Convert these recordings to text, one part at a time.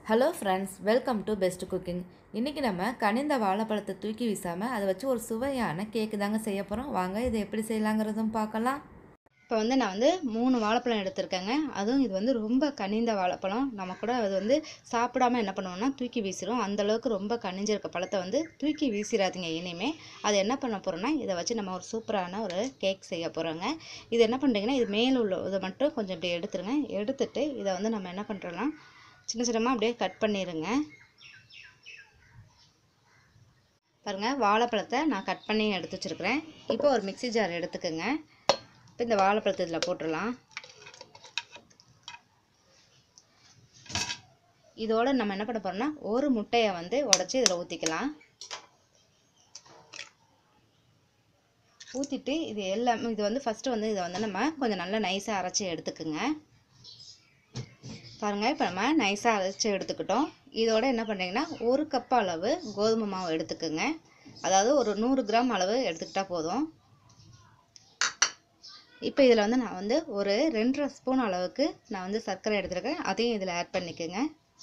hello friends welcome to best cooking இன்றைக்கி நம்ம கனிந்த வாழைப்பழத்தை தூக்கி வீசாமல் அதை வச்சு ஒரு சுவையான கேக்கு தாங்க செய்ய போகிறோம் வாங்க இதை எப்படி செய்யலாங்கிறதும் பார்க்கலாம் இப்போ வந்து நான் வந்து மூணு வாழைப்பழம் எடுத்திருக்கேங்க அதுவும் இது வந்து ரொம்ப கனிந்த வாழைப்பழம் நம்ம கூட அது வந்து சாப்பிடாம என்ன பண்ணுவோம்னா தூக்கி வீசிடும் அந்தளவுக்கு ரொம்ப கனிஞ்சிருக்க பழத்தை வந்து தூக்கி வீசிடாதீங்க இனிமே அது என்ன பண்ண போகிறோம்னா இதை வச்சு நம்ம ஒரு சூப்பரான ஒரு கேக் செய்ய போகிறோங்க இது என்ன பண்ணுறீங்கன்னா இது மேலே உள்ள இதை மட்டும் கொஞ்சம் இப்படி எடுத்துருங்க எடுத்துட்டு இதை வந்து நம்ம என்ன பண்ணுறோம்னா சின்ன சின்னமாக அப்படியே கட் பண்ணிடுங்க பாருங்கள் வாழைப்பழத்தை நான் கட் பண்ணி எடுத்து வச்சுருக்கிறேன் இப்போ ஒரு மிக்ஸி ஜார் எடுத்துக்கோங்க இப்போ இந்த வாழைப்பழத்தை இதில் போட்டுடலாம் இதோட நம்ம என்ன பண்ண போகிறோம்னா ஒரு முட்டையை வந்து உடச்சி இதில் ஊற்றிக்கலாம் ஊற்றிட்டு இது எல்லாமே இது வந்து ஃபஸ்ட்டு வந்து இதை வந்து நம்ம கொஞ்சம் நல்லா நைஸாக அரைச்சி எடுத்துக்குங்க பாருங்கள் இப்போ நம்ம நைஸாக அரைச்சி எடுத்துக்கிட்டோம் இதோட என்ன பண்ணுறீங்கன்னா ஒரு கப் அளவு கோதுமை மாவு எடுத்துக்கோங்க அதாவது ஒரு நூறு கிராம் அளவு எடுத்துக்கிட்டால் போதும் இப்போ இதில் வந்து நான் வந்து ஒரு ரெண்டரை ஸ்பூன் அளவுக்கு நான் வந்து சர்க்கரை எடுத்துருக்கேன் அதையும் இதில் ஆட் பண்ணிக்கோங்க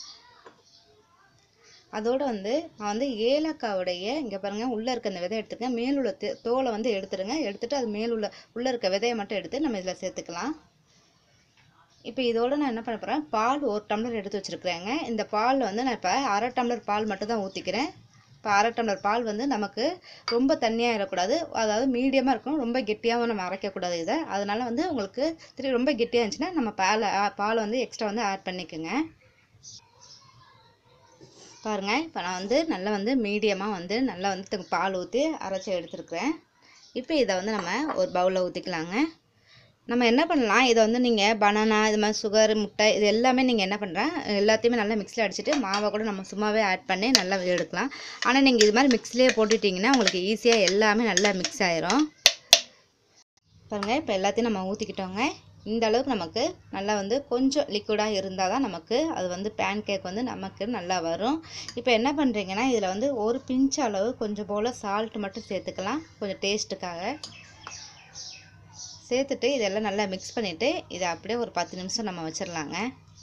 அதோடு வந்து நான் வந்து ஏலக்காவுடைய இங்கே பாருங்கள் உள்ளே இருக்க அந்த விதை எடுத்துக்கேன் மேலுள்ள தோலை வந்து எடுத்துருங்க எடுத்துகிட்டு அது மேலுள்ள உள்ளே இருக்க விதையை மட்டும் எடுத்து நம்ம இதில் சேர்த்துக்கலாம் இப்போ இதோடு நான் என்ன பண்ண போகிறேன் பால் ஒரு டம்ளர் எடுத்து வச்சுருக்குறேங்க இந்த பால் வந்து நான் இப்போ அரை டம்ளர் பால் மட்டும் தான் ஊற்றிக்கிறேன் இப்போ அரை டம்ளர் பால் வந்து நமக்கு ரொம்ப தண்ணியாக இருக்கக்கூடாது அதாவது மீடியமாக இருக்கணும் ரொம்ப கெட்டியாகவும் நம்ம அரைக்கக்கூடாது இதை அதனால் வந்து உங்களுக்கு திரும்பி ரொம்ப கெட்டியாக இருந்துச்சுன்னா நம்ம பால் பால் வந்து எக்ஸ்ட்ரா வந்து ஆட் பண்ணிக்கோங்க பாருங்கள் இப்போ நான் வந்து நல்லா வந்து மீடியமாக வந்து நல்லா வந்து பால் ஊற்றி அரைச்சி எடுத்துருக்குறேன் இப்போ இதை வந்து நம்ம ஒரு பவுலில் ஊற்றிக்கலாங்க நம்ம என்ன பண்ணலாம் இதை வந்து நீங்கள் பனானா இது மாதிரி சுகர் முட்டை இது எல்லாமே நீங்கள் என்ன பண்ணுறேன் எல்லாத்தையுமே நல்லா மிக்ஸில் அடிச்சுட்டு மாவை கூட நம்ம சும்மாவே ஆட் பண்ணி நல்லா எடுக்கலாம் ஆனால் நீங்கள் இது மாதிரி மிக்ஸ்லேயே போட்டுட்டிங்கன்னா உங்களுக்கு ஈஸியாக எல்லாமே நல்லா மிக்ஸ் ஆயிரும் பாருங்கள் இப்போ எல்லாத்தையும் நம்ம ஊற்றிக்கிட்டோங்க இந்த அளவுக்கு நமக்கு நல்லா வந்து கொஞ்சம் லிக்விடாக இருந்தால் தான் நமக்கு அது வந்து பேன் கேக் வந்து நமக்கு நல்லா வரும் இப்போ என்ன பண்ணுறீங்கன்னா இதில் வந்து ஒரு பிஞ்ச் அளவு கொஞ்சம் போல் சால்ட் மட்டும் சேர்த்துக்கலாம் கொஞ்சம் டேஸ்ட்டுக்காக சேர்த்துட்டு இதெல்லாம் நல்லா மிக்ஸ் பண்ணிவிட்டு இதை அப்படியே ஒரு பத்து நிமிஷம் நம்ம வச்சிடலாங்க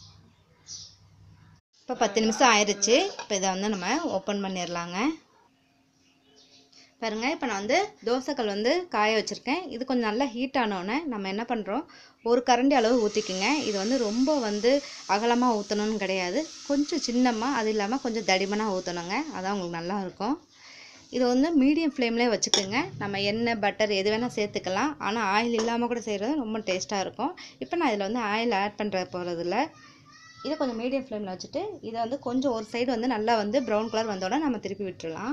இப்போ பத்து நிமிஷம் ஆயிடுச்சு இப்போ இதை வந்து நம்ம ஓப்பன் பண்ணிடலாங்க பாருங்கள் இப்போ நான் வந்து தோசைக்கல் வந்து காய வச்சுருக்கேன் இது கொஞ்சம் நல்லா ஹீட் ஆனோடனே நம்ம என்ன பண்ணுறோம் ஒரு கரண்டி அளவு ஊற்றிக்குங்க இது வந்து ரொம்ப வந்து அகலமாக ஊற்றணும்னு கிடையாது கொஞ்சம் சின்னமாக அது இல்லாமல் கொஞ்சம் தடிமனாக ஊற்றணுங்க அதான் உங்களுக்கு நல்லா இருக்கும் இது வந்து மீடியம் ஃப்ளேம்லேயே வச்சுக்கோங்க நம்ம எண்ணெய் பட்டர் எது வேணால் சேர்த்துக்கலாம் ஆனால் ஆயில் இல்லாமல் கூட செய்கிறது ரொம்ப டேஸ்ட்டாக இருக்கும் இப்போ நான் இதில் வந்து ஆயில் ஆட் பண்ணுற போகிறதில்ல இதை கொஞ்சம் மீடியம் ஃப்ளேமில் வச்சுட்டு இதை வந்து கொஞ்சம் ஒரு சைடு வந்து நல்லா வந்து ப்ரௌன் கலர் வந்தோடனே நம்ம திருப்பி விட்டுடலாம்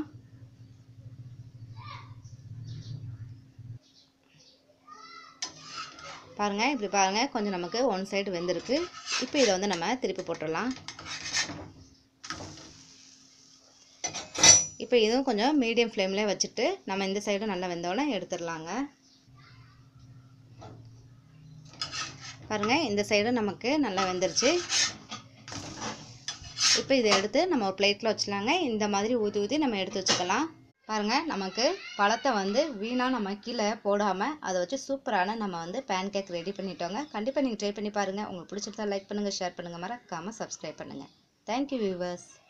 பாருங்கள் இப்படி பாருங்கள் கொஞ்சம் நமக்கு ஒன் சைடு வெந்திருக்கு இப்போ இதை வந்து நம்ம திருப்பி போட்டுடலாம் இப்போ இதுவும் கொஞ்சம் மீடியம் ஃப்ளேம்லேயே வச்சுட்டு நம்ம இந்த சைடும் நல்லா வெந்தோடனே எடுத்துடலாங்க பாருங்கள் இந்த சைடும் நமக்கு நல்லா வெந்துருச்சு இப்போ இதை எடுத்து நம்ம ஒரு பிளேட்டில் வச்சுலாங்க இந்த மாதிரி ஊற்றி ஊற்றி நம்ம எடுத்து வச்சுக்கலாம் பாருங்கள் நமக்கு பழத்தை வந்து வீணாக நம்ம கீழே போடாமல் அதை வச்சு சூப்பரான நம்ம வந்து பேன் கேக் ரெடி பண்ணிட்டோங்க கண்டிப்பாக நீங்கள் ட்ரை பண்ணி பாருங்கள் உங்களுக்கு பிடிச்சிருந்தா லைக் பண்ணுங்கள் ஷேர் பண்ணுங்கள் மறக்காமல் சப்ஸ்கிரைப் பண்ணுங்கள் தேங்க்யூ வியூவர்ஸ்